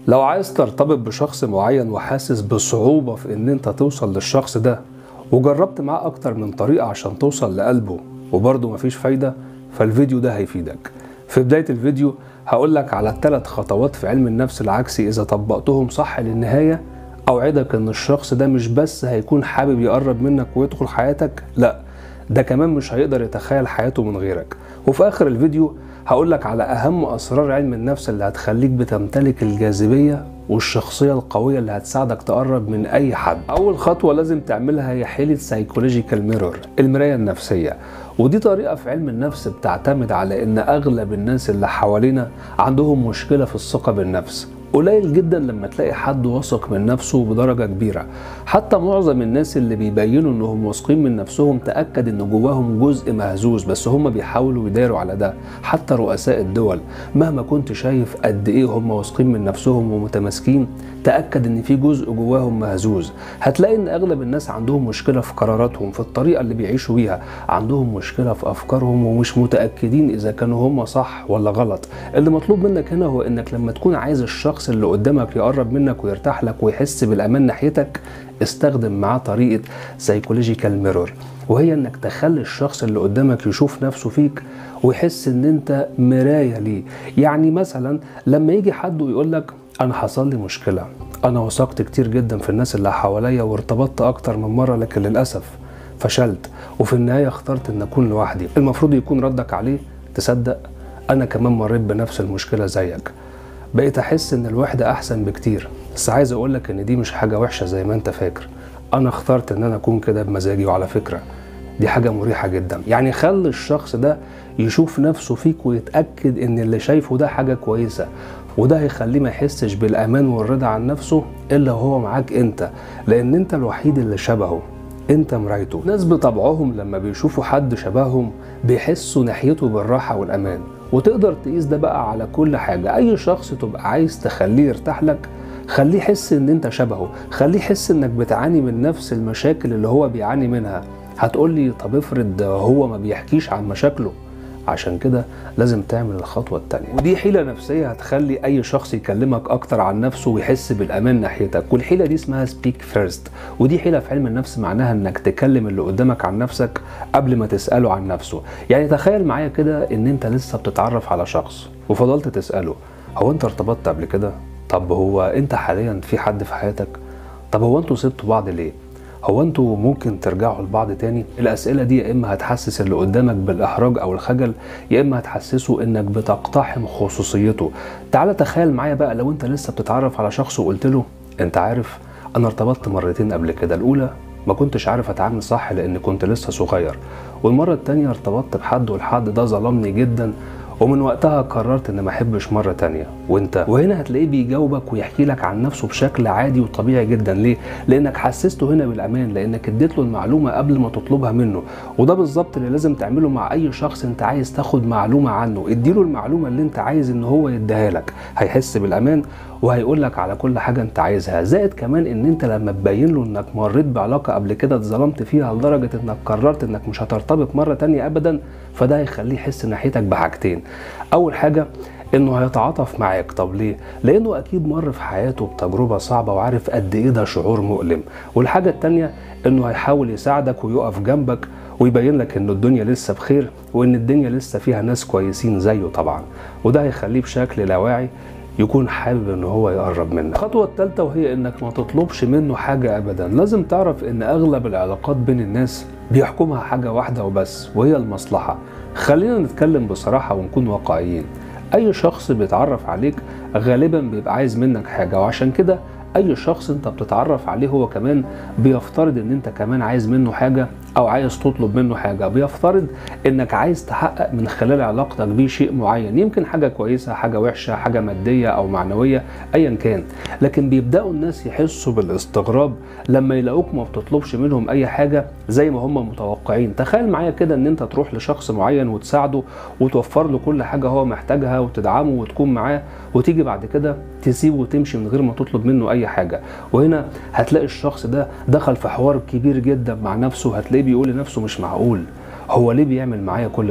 لو عايز ترتبط بشخص معين وحاسس بصعوبة في ان انت توصل للشخص ده وجربت معاه اكتر من طريقة عشان توصل لقلبه وبرضه مفيش فايدة فالفيديو ده هيفيدك في بداية الفيديو هقولك على ثلاث خطوات في علم النفس العكسي اذا طبقتهم صح للنهاية اوعدك ان الشخص ده مش بس هيكون حابب يقرب منك ويدخل حياتك لا ده كمان مش هيقدر يتخيل حياته من غيرك وفي اخر الفيديو هقولك على اهم اسرار علم النفس اللي هتخليك بتمتلك الجاذبية والشخصية القوية اللي هتساعدك تقرب من اي حد اول خطوة لازم تعملها هي حيلة سايكولوجيكال ميرور المراية النفسية ودي طريقة في علم النفس بتعتمد على ان اغلب الناس اللي حوالينا عندهم مشكلة في الثقة بالنفس قليل جدا لما تلاقي حد واثق من نفسه بدرجة كبيرة حتى معظم الناس اللي بيبينوا انهم واثقين من نفسهم تأكد ان جواهم جزء مهزوز بس هم بيحاولوا يداروا على ده حتى رؤساء الدول مهما كنت شايف قد ايه هم واثقين من نفسهم ومتماسكين تأكد ان في جزء جواهم مهزوز هتلاقي ان اغلب الناس عندهم مشكلة في قراراتهم في الطريقة اللي بيعيشوا بيها عندهم مشكلة في افكارهم ومش متأكدين اذا كانوا هم صح ولا غلط اللي مطلوب منك هنا هو انك لما تكون عايز الشخص اللي قدامك يقرب منك ويرتاح لك ويحس بالامان ناحيتك استخدم معاه طريقه سايكولوجيكال ميرور وهي انك تخلي الشخص اللي قدامك يشوف نفسه فيك ويحس ان انت مرايه ليه يعني مثلا لما يجي حد ويقول لك انا حصل لي مشكله انا وثقت كتير جدا في الناس اللي حواليا وارتبطت اكتر من مره لكن للاسف فشلت وفي النهايه اخترت ان اكون لوحدي المفروض يكون ردك عليه تصدق انا كمان مريت بنفس المشكله زيك بقيت احس ان الوحده احسن بكتير بس عايز اقولك ان دي مش حاجه وحشه زي ما انت فاكر انا اخترت ان انا اكون كده بمزاجي وعلى فكره دي حاجة مريحة جدا يعني خلي الشخص ده يشوف نفسه فيك ويتأكد ان اللي شايفه ده حاجة كويسة وده هيخليه ما يحسش بالأمان والرضا عن نفسه إلا وهو معاك أنت لأن أنت الوحيد اللي شبهه انت مرايته ناس بطبعهم لما بيشوفوا حد شبههم بيحسوا ناحيته بالراحة والأمان وتقدر تقيس ده بقى على كل حاجة أي شخص تبقى عايز تخليه يرتاح لك خليه يحس ان انت شبهه خليه يحس انك بتعاني من نفس المشاكل اللي هو بيعاني منها هتقول لي طب افرض هو ما بيحكيش عن مشاكله عشان كده لازم تعمل الخطوة التانية ودي حيلة نفسية هتخلي أي شخص يكلمك أكتر عن نفسه ويحس بالأمان ناحيتك والحيلة دي اسمها سبيك فيرست ودي حيلة في علم النفس معناها إنك تكلم اللي قدامك عن نفسك قبل ما تسأله عن نفسه يعني تخيل معايا كده إن أنت لسه بتتعرف على شخص وفضلت تسأله هو أنت ارتبطت قبل كده؟ طب هو أنت حاليا في حد في حياتك؟ طب هو أنتوا سبتوا بعض ليه؟ هو انتوا ممكن ترجعوا لبعض تاني الاسئله دي يا اما هتحسس اللي قدامك بالاحراج او الخجل يا اما هتحسسه انك بتقتحم خصوصيته تعال تخيل معايا بقى لو انت لسه بتتعرف على شخص وقلت له انت عارف انا ارتبطت مرتين قبل كده الاولى ما كنتش عارف اتعامل صح لان كنت لسه صغير والمره التانيه ارتبطت بحد والحد ده ظلمني جدا ومن وقتها قررت ان ما احبش مره تانية وانت وهنا هتلاقيه بيجاوبك ويحكي لك عن نفسه بشكل عادي وطبيعي جدا ليه لانك حسسته هنا بالامان لانك اديت له المعلومه قبل ما تطلبها منه وده بالظبط اللي لازم تعمله مع اي شخص انت عايز تاخد معلومه عنه اديله المعلومه اللي انت عايز ان هو يديها لك هيحس بالامان وهيقول لك على كل حاجه انت عايزها زائد كمان ان انت لما تبين له انك مريت بعلاقه قبل كده اتظلمت فيها لدرجه انك قررت انك مش هترتبط مره تانية ابدا فده هيخليه يحس ناحيتك بحاجتين اول حاجه انه هيتعاطف معاك طب ليه لانه اكيد مر في حياته بتجربه صعبه وعارف قد ايه ده شعور مؤلم والحاجه التانية انه هيحاول يساعدك ويقف جنبك ويبين لك ان الدنيا لسه بخير وان الدنيا لسه فيها ناس كويسين زيه طبعا وده هيخليه بشكل لا واعي يكون حابب ان هو يقرب منك الخطوه الثالثه وهي انك ما تطلبش منه حاجه ابدا لازم تعرف ان اغلب العلاقات بين الناس بيحكمها حاجه واحده وبس وهي المصلحه خلينا نتكلم بصراحه ونكون واقعيين اي شخص بيتعرف عليك غالبا بيبقى عايز منك حاجه وعشان كده اي شخص انت بتتعرف عليه هو كمان بيفترض ان انت كمان عايز منه حاجه او عايز تطلب منه حاجه بيفترض انك عايز تحقق من خلال علاقتك بيه شيء معين يمكن حاجه كويسه حاجه وحشه حاجه ماديه او معنويه ايا كان لكن بيبداوا الناس يحسوا بالاستغراب لما يلاقوك ما بتطلبش منهم اي حاجه زي ما هم متوقعين تخيل معايا كده ان انت تروح لشخص معين وتساعده وتوفر له كل حاجه هو محتاجها وتدعمه وتكون معاه وتيجي بعد كده تسيبه وتمشي من غير ما تطلب منه اي حاجه وهنا هتلاقي الشخص ده دخل في حوار كبير جدا مع نفسه هتلاقيه بيقول لنفسه مش معقول هو ليه بيعمل معايا كل ده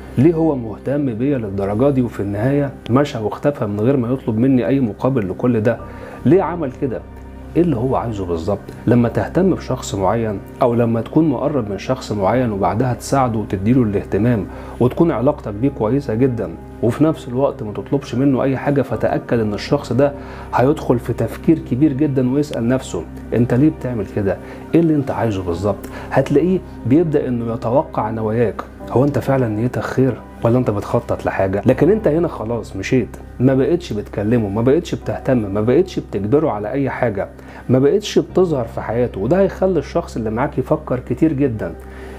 ليه هو مهتم بيا للدرجه دي وفي النهايه مشى واختفى من غير ما يطلب مني اي مقابل لكل ده ليه عمل كده ايه اللي هو عايزه بالظبط لما تهتم بشخص معين او لما تكون مقرب من شخص معين وبعدها تساعده وتديله الاهتمام وتكون علاقتك بيه كويسه جدا وفي نفس الوقت ما تطلبش منه اي حاجه فتاكد ان الشخص ده هيدخل في تفكير كبير جدا ويسال نفسه انت ليه بتعمل كده ايه اللي انت عايزه بالظبط هتلاقيه بيبدا انه يتوقع نواياك هو انت فعلا نيتك خير ولا انت بتخطط لحاجه لكن انت هنا خلاص مشيت ما بقتش بتكلمه ما بقتش بتهتم ما بقتش بتجبره على اي حاجه ما بقتش بتظهر في حياته وده هيخلي الشخص اللي معاك يفكر كتير جدا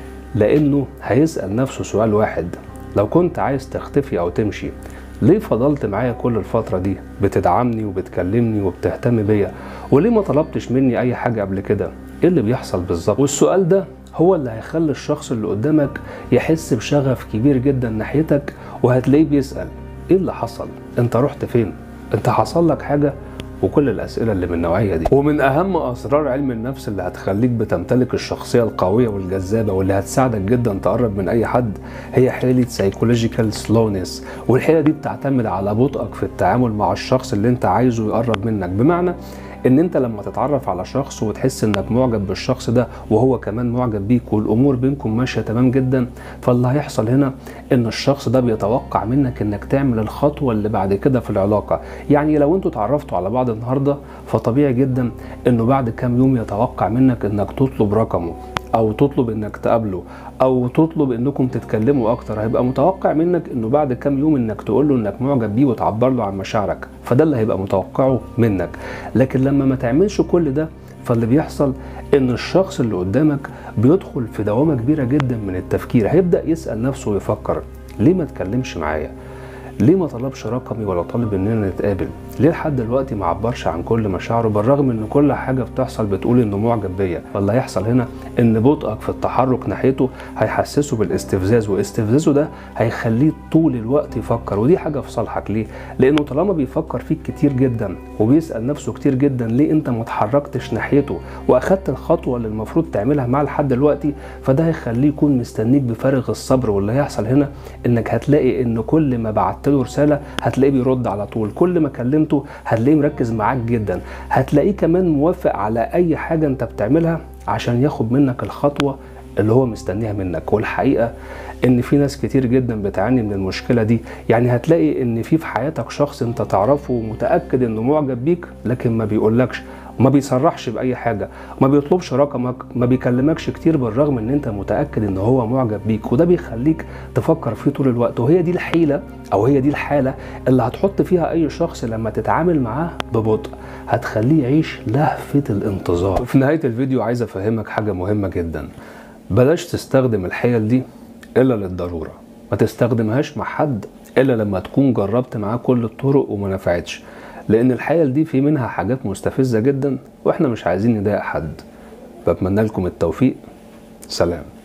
لانه هيسال نفسه سؤال واحد لو كنت عايز تختفي او تمشي ليه فضلت معايا كل الفترة دي بتدعمني وبتكلمني وبتهتم بيا وليه ما طلبتش مني أي حاجة قبل كده إيه اللي بيحصل بالظبط والسؤال ده هو اللي هيخلي الشخص اللي قدامك يحس بشغف كبير جدا ناحيتك وهتلاقيه بيسأل ايه اللي حصل انت رحت فين انت حصل لك حاجة وكل الأسئلة اللي من النوعية دي ومن أهم أسرار علم النفس اللي هتخليك بتمتلك الشخصية القوية والجذابة واللي هتساعدك جدا تقرب من أي حد هي حيلة سايكولوجيكال سلونس والحيلة دي بتعتمد على بطئك في التعامل مع الشخص اللي انت عايزه يقرب منك بمعنى ان انت لما تتعرف على شخص وتحس انك معجب بالشخص ده وهو كمان معجب بيك والامور بينكم ماشيه تمام جدا فاللي هيحصل هنا ان الشخص ده بيتوقع منك انك تعمل الخطوه اللي بعد كده في العلاقه يعني لو انتوا اتعرفتوا على بعض النهارده فطبيعي جدا انه بعد كام يوم يتوقع منك انك تطلب رقمه او تطلب انك تقابله او تطلب انكم تتكلموا اكتر هيبقى متوقع منك انه بعد كام يوم انك تقول له انك معجب بيه وتعبر له عن مشاعرك فده اللي هيبقى متوقعه منك لكن لما ما تعملش كل ده فاللي بيحصل ان الشخص اللي قدامك بيدخل في دوامه كبيره جدا من التفكير هيبدا يسال نفسه ويفكر ليه ما تكلمش معايا ليه ما طلبش رقمي ولا طالب اننا نتقابل ليه لحد دلوقتي ما عبرش عن كل مشاعره بالرغم ان كل حاجه بتحصل بتقول انه معجب بيا واللي هيحصل هنا ان بطئك في التحرك ناحيته هيحسسه بالاستفزاز واستفزازه ده هيخليه طول الوقت يفكر ودي حاجه في صالحك ليه لانه طالما بيفكر فيك كتير جدا وبيسال نفسه كتير جدا ليه انت ما اتحركتش ناحيته واخدت الخطوه اللي المفروض تعملها معاه لحد دلوقتي فده هيخليه يكون مستنيك بفارغ الصبر واللي هيحصل هنا انك هتلاقي ان كل ما بعت له رساله هتلاقيه بيرد على طول كل ما كلمته هتلاقيه مركز معاك جدا هتلاقيه كمان موافق على اي حاجه انت بتعملها عشان ياخد منك الخطوه اللي هو مستنيها منك والحقيقه ان في ناس كتير جدا بتعاني من المشكله دي يعني هتلاقي ان في في حياتك شخص انت تعرفه ومتاكد انه معجب بيك لكن ما بيقولكش ما بيصرحش باي حاجه ما بيطلبش رقمك ما بيكلمكش كتير بالرغم ان انت متاكد ان هو معجب بيك وده بيخليك تفكر فيه طول الوقت وهي دي الحيله او هي دي الحاله اللي هتحط فيها اي شخص لما تتعامل معاه ببطء هتخليه يعيش لهفه الانتظار وفي نهايه الفيديو عايز افهمك حاجه مهمه جدا بلاش تستخدم الحيل دي الا للضروره ما تستخدمهاش مع حد الا لما تكون جربت معاه كل الطرق وما نفعتش لان الحيل دي في منها حاجات مستفزه جدا واحنا مش عايزين نضايق حد بتمنى لكم التوفيق سلام